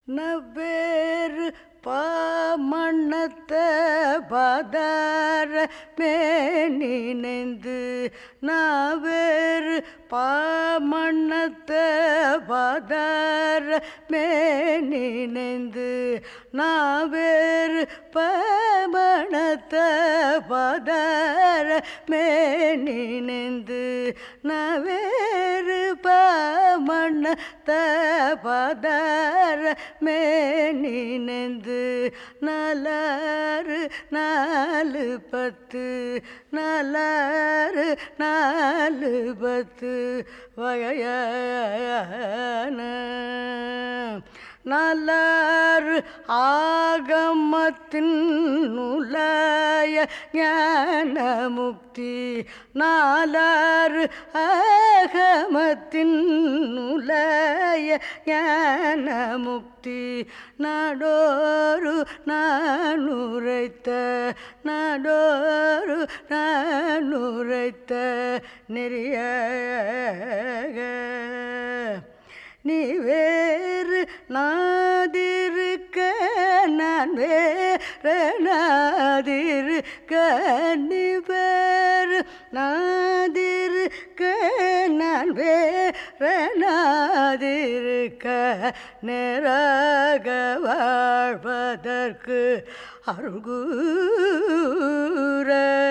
நவ்வேறு பாமண்ணத்த பதார மேனினைந்து நாவேறு பாமண்ணத்த பதார மேனினைந்து நாவேறு பமணத்த பதார மேனினைந்து நவேறு பமண்ணத்த பதார மேனினைந்து நலாறு நாலு பத்து நலாறு நாலு பத்து வகையான நல்லாறு ஆகமத்தின் நுழைய ஞான முக்தி நாலாறு ஆகமத்தின் நுழைய ஞான முக்தி நாடோரு நானுரைத்த நாடோரு நானுரைத்த நெறிய நீ வேறு நாதிருக்க நான் வேறு நாதிருக்க நீ வேறு நாதிருக்க நான் வேறு நாதிருக்க நேராக வாழ்வதற்கு அருகூர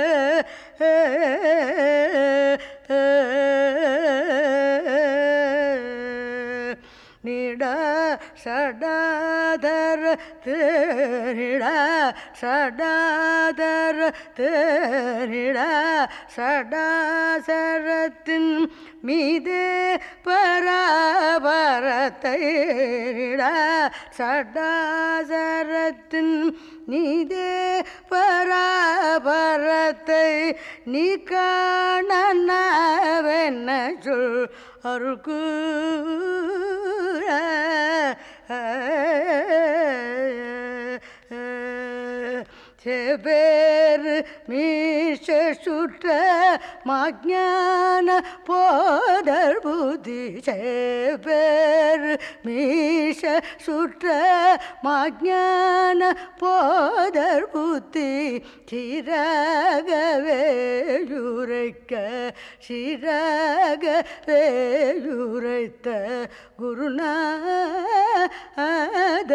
நிட சடாதர தேரிட சடாதர தேரிட சடாசரத்தின் மீதே பராபரத்தை சடாசரத்தின் நீதே பராபரத்தை நீ காணவென்ன சொல் அருக்கூற செபேர் மீஷ சுற்ற மாஜான போதர் புத்தி செபேர் மீஷ சுற்ற மாஜான போதர் புத்தி சிறகவேயுரைக்க சிறகவேயுரைத்த குருநாத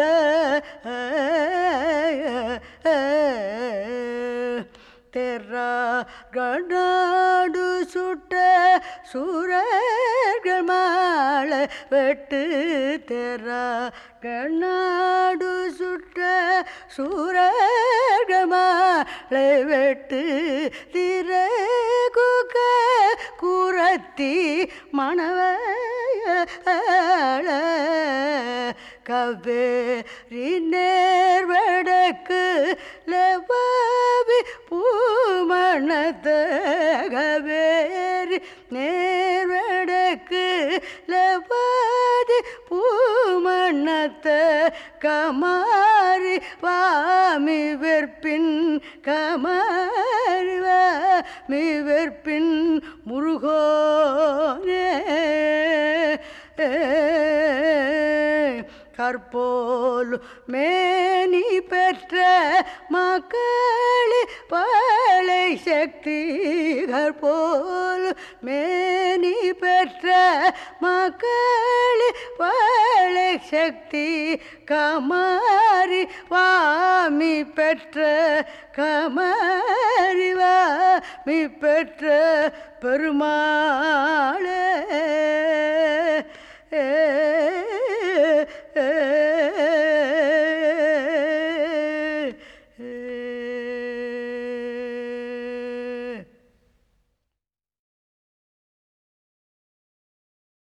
தெரா கடாடு சுட்ட சூரர்கள் மாலை வெட்டு தெரா கண்ணாடு சுட்ட சூரர்கள் மாலை வெட்டு திரகுக குரத்தி மணவய கவேரி நேர்வடக்கு லவாவி பூமணத்த கவேரி நேர்வடக்கு லவாதி பூமணத்த கமாரி வாமி வெற்பின் கமாரி வாமி வெற்பின் முருகோனே கற்போல் மேனி பெற்ற மக்களே பழை சக்தி கற்போல் மேனி பெற்ற மக்களே பழை சக்தி கமாரி வாமி பெற்ற கமாரி வாமி பெற்ற பெருமாளே ஏ